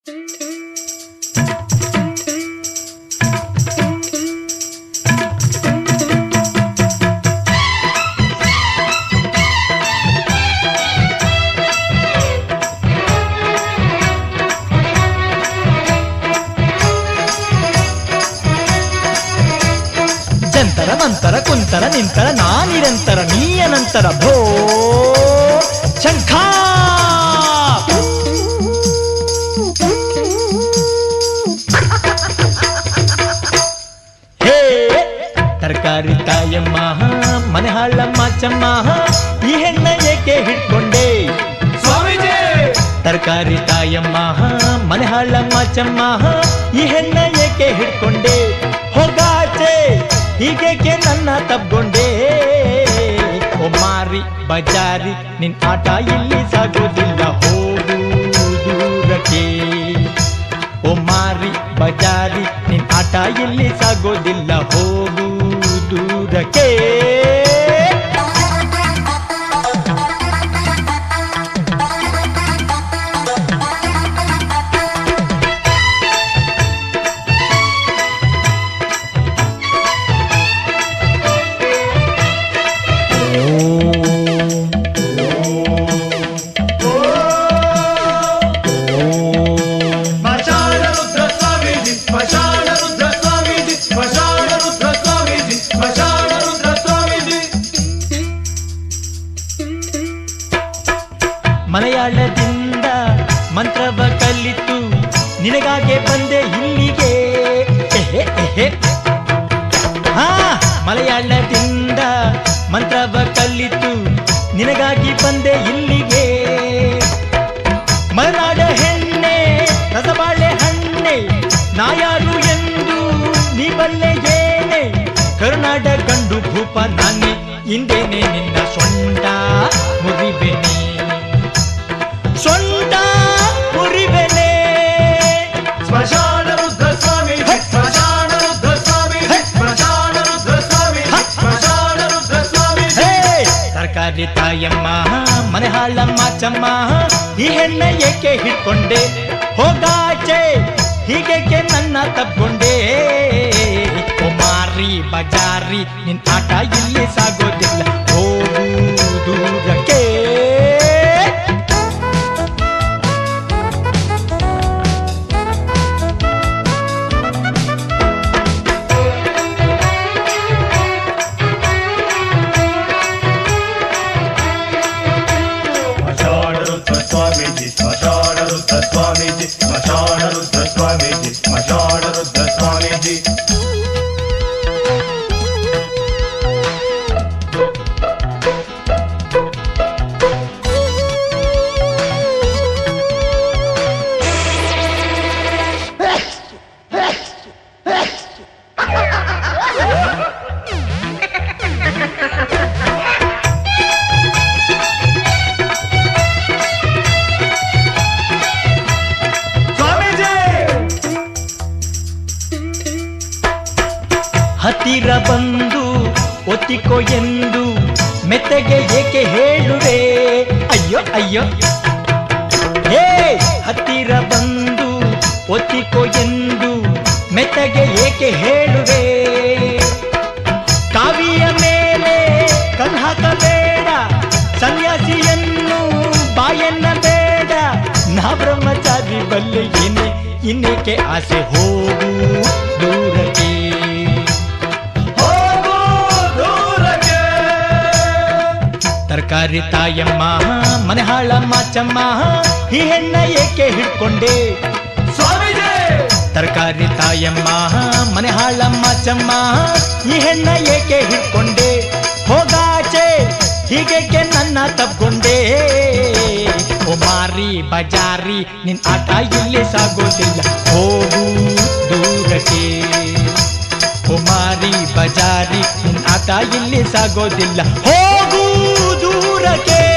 ಜಂತರ ಮಂತರ ಕುಂತರ ನಿಂತರ ನಾನಿರಂತರ ನೀಯ ನಂತರ ಭೋ ಶಂಖ ಹೇ ತರಕಾರಿ ತಾಯಮ್ಮ ಮನೆ ಹಾಳಮ್ಮ ಚಮ್ಮ ಈ ಹೆಣ್ಣ ಏಕೆ ಹಿಡ್ಕೊಂಡೆ ಸ್ವಾಮೀಜಿ ತರಕಾರಿ ತಾಯಮ್ಮ ಮನೆ ಹಾಳಮ್ಮ ಚಮ್ಮ ಈ ಹೆಣ್ಣ ಏಕೆ ಹಿಡ್ಕೊಂಡೆ ಹೋಗಾಚೆ ಹೀಗೇಕೆ ನನ್ನ ತಬ್ಗೊಂಡೆ ಓ ಮಾರಿ ಬಜಾರಿ ನಿನ್ ಆಟ ಇಲ್ಲಿ ಸಾಗೋದಿಲ್ಲ ಹೋಗು ದೂರಕ್ಕೆ ಓ ಮಾರಿ ಬಜಾರಿ ನಿನ್ ಆಟ ಇಲ್ಲಿ ಸಾಗೋದಿಲ್ಲ ಹೋಗು ದೂರಕ್ಕೆ ಸ್ಮಶಾನ ರುದ್ರ ಸ್ವಾಮೀಜಿ ಸ್ಮಶಾನ ರುದ್ರ ಸ್ವಾಮೀಜಿ ಸ್ಮಶಾನ ರುದ್ರ ಸ್ವಾಮೀಜಿ ಸ್ಮಶಾನ ರುದ್ರ ಸ್ವಾಮೀಜಿ ಮಲಯಾಳದಿಂದ ಮಂತ್ರವ ಕಲಿತು ನಿನಗಾಗೆ ಬಂದೆ ಇಲ್ಲಿಗೆ ಎಹೆ, ಎಹೆ. ಹಾ ಮಲಯಾಳದಿಂದ ಮಂತ್ರವ ಕಲಿತು ನಿನಗಾಗಿ ಬಂದೆ ಇಲ್ಲಿಗೆ ಮಲೆನಾಡ ಹೆಣ್ಣೆ ರಸಬಾಳೆ ಹಣ್ಣೆ ನಾಯಾರು ಎಂದು ನೀ ಬಲ್ಲೆ ಏನೆ ಕರುನಾಡ ಗಂಡು ಭೂಪ ನಾನೇ ಇಂದೇನೆ ನಿನ್ನ ಸೊಂಟ ಮುರಿಬೆನೆ ಸೊಂಟ ಮುರಿಬೆನೆ ಸ್ಮಶಾನ ರುದ್ರ ಸ್ವಾಮೀಜಿ ಸ್ಮಶಾನ ರುದ್ರ ಸ್ವಾಮೀಜಿ ಸ್ಮಶಾನ ರುದ್ರ ಸ್ವಾಮೀಜಿ ಸ್ಮಶಾನ ರುದ್ರ ಸ್ವಾಮೀಜಿ ಹೇ ತರಕಾರಿ ತಾಯಮ್ಮ ಮನೆ ಹಾಳಮ್ಮ ಚಮ್ಮ ಈ ಹೆಣ್ಣ ಏಕೆ ಹಿಡ್ಕೊಂಡೆ ಹೋಗಾಚೆ ಹೀಗೇಕೆ ನನ್ನ ತಬ್ಕೊಂಡೆ ಓ ಮಾರಿ ಬಜಾರಿ ನಿನ್ ಆಟ ಇಲ್ಲಿ ಸಾಗೋದಿಲ್ಲ ಹೋಗು ದೂರಕ್ಕೆ ಸ್ಮಶಾನ ರುದ್ರ ಸ್ವಾಮೀಜಿ ಸ್ಮಶಾನ ರುದ್ರ ಸ್ವಾಮೀಜಿ ಸ್ಮಶಾನ ರುದ್ರ ಸ್ವಾಮೀಜಿ ಸ್ಮಶಾನ ರುದ್ರ ಸ್ವಾಮೀಜಿ ಸ್ವಾಮೀಜಿ ಹತ್ತಿರ ಬಂದು ಒತ್ತಿಕೋ ಎಂದು ಮೆತ್ತಗೆ ಏಕೆ ಹೇಳುವೆ ಅಯ್ಯೋ ಅಯ್ಯೋ ಹೇ ಹತ್ತಿರ ಬಂದು ಒತ್ತಿಕೋ ಎಂದು ಮೆತ್ತಗೆ ಏಕೆ ಹೇಳುವೆ ಕಾವಿಯ ಮೇಲೆ ಕಣ್ಹಾಕಬೇಡ ಸನ್ಯಾಸಿಯನ್ನು ಬಾಯನ್ನ ಬೇಡ ನಾ ಬ್ರಹ್ಮಚಾರಿ ಬಲ್ಲೆ ಏನೇ ಇನ್ನೇಕೆ ಆಸೆ ಹೋಗು ದೂರಕ್ಕೆ ಹೋಗು ದೂರಕ್ಕೆ ತರಕಾರಿ ತಾಯಮ್ಮ ಮನೆ ಹಾಳಮ್ಮ ಚಮ್ಮ ಈ ಹೆಣ್ಣ ಏಕೆ ಹಿಡ್ಕೊಂಡೆ ಸ್ವಾಮೀಜಿ ತರಕಾರಿ ತಾಯಮ್ಮ ಮನೆ ಹಾಳಮ್ಮ ಚಮ್ಮ ಈ ಹೆಣ್ಣ ಏಕೆ ಹಿಡ್ಕೊಂಡೆ ಹೋಗಾಚೆ ಹೀಗೇಕೆ ನನ್ನ ತಬ್ಕೊಂಡೆ ಓ ಮಾರಿ ಬಜಾರಿ ನಿನ್ ಆಟ ಇಲ್ಲಿ ಸಾಗೋದಿಲ್ಲ ಹೋಗು ದೂರಕ್ಕೆ ಓ ಮಾರಿ ಬಜಾರಿ ನಿನ್ ಆಟ ಇಲ್ಲಿ ಸಾಗೋದಿಲ್ಲ ಹೋಗು ದೂರಕ್ಕೆ